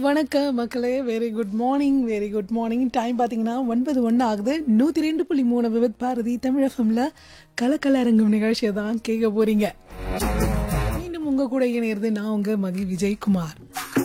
வணக்கம் மக்களே very good morning very good morning time பார்த்தீங்கன்னா ஒன்பது ஒன்று ஆகுது நூற்றி ரெண்டு புள்ளி மூணு விவத் பாரதி தமிழ் எஃப்எம்ல கலக்கல அரங்கம் நிகழ்ச்சியை தான் கேட்க போறீங்க மீண்டும் உங்க கூட இணையிறது நான் உங்க மகி விஜயகுமார்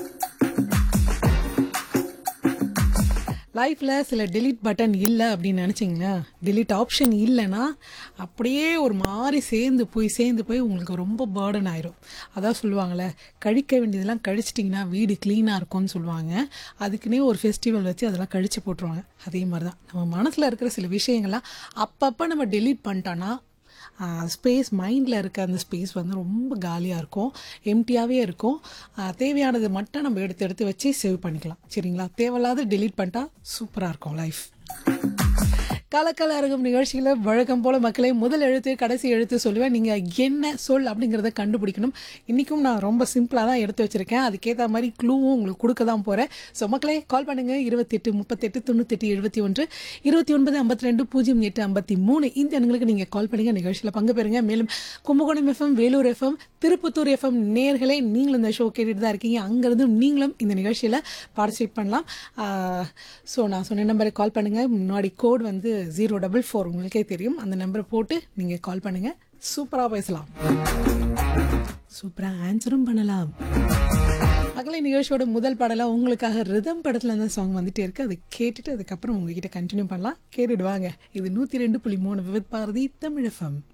லைஃப்பில் சில delete பட்டன் இல்லை அப்படின்னு நினச்சிங்களா delete ஆப்ஷன் இல்லைன்னா அப்படியே ஒரு மாதிரி சேர்ந்து போய் சேர்ந்து போய் உங்களுக்கு ரொம்ப பேர்டன் ஆயிரும் அதான் சொல்லுவாங்கள்ல கழிக்க வேண்டியதெல்லாம் கழிச்சிட்டிங்கன்னா வீடு க்ளீனாக இருக்கும்னு சொல்லுவாங்க அதுக்குன்னே ஒரு ஃபெஸ்டிவல் வச்சு அதெல்லாம் கழிச்சு போட்டுருவாங்க அதே மாதிரி தான் நம்ம மனசில் இருக்கிற சில விஷயங்கள்லாம் அப்பப்போ நம்ம delete பண்ணிட்டோன்னா ஸ்பேஸ் மைண்டில் இருக்க அந்த ஸ்பேஸ் வந்து ரொம்ப காலியாக இருக்கும் எம்டியாகவே இருக்கும் ஆஹ் தேவையானது மட்டும் நம்ம எடுத்து எடுத்து வச்சு சேவ் பண்ணிக்கலாம் சரிங்களா தேவையில்லாத delete பண்ணிட்டா சூப்பராக இருக்கும் லைஃப் கலக்கல அரங்கம் நிகழ்ச்சியில் வழக்கம் போல மக்களே முதல் எழுத்து கடைசி எழுத்து சொல்லுவேன் நீங்கள் என்ன சொல் அப்படிங்கிறத கண்டுபிடிக்கணும் இன்றைக்கும் நான் ரொம்ப சிம்பிளாக தான் எடுத்து வச்சுருக்கேன் அதுக்கேற்ற மாதிரி க்ளூவும் உங்களுக்கு கொடுக்க தான் போகிறேன் ஸோ மக்களே கால் பண்ணுங்கள் இருபத்தெட்டு முப்பத்தெட்டு தொண்ணூத்தெட்டு எழுபத்தி ஒன்று இருபத்தி ஒன்பது ஐம்பத்தி ரெண்டு பூஜ்ஜியம் எட்டு ஐம்பத்தி மூணு இந்த எண்களுக்கு நீங்கள் கால் பண்ணுங்கள் நிகழ்ச்சியில் பங்கு பெறுங்க மேலும் Kumbakonam FM Vellore FM Tirupattur FM நேர்களே நீங்களும் இந்த ஷோ கேட்டுட்டு தான் இருக்கீங்க அங்கேருந்து நீங்களும் இந்த நிகழ்ச்சியில் பார்ட்டிசிபேட் பண்ணலாம் ஸோ நான் சொன்ன நம்பருக்கு கால் பண்ணுங்கள் முன்னாடி கோட் வந்து ஜீரோ டபுள் ஃபோர் உங்களுக்கே தெரியும் அந்த நம்பரை போட்டு நீங்கள் கால் பண்ணுங்கள் சூப்பராக பேசலாம் சூப்பராக ஆன்சரும் பண்ணலாம் மகளை நிகழ்ச்சியோட முதல் பாடலாக உங்களுக்காக ரிதம் படத்தில் அந்த சாங் வந்துட்டே இருக்கு அதை கேட்டுட்டு அதுக்கப்புறம் உங்ககிட்ட கண்டினியூ பண்ணலாம் கேட்டுடுவாங்க இது நூற்றி ரெண்டு புள்ளி மூணு விவித் பாரதி தமிழ் எஃப்எம்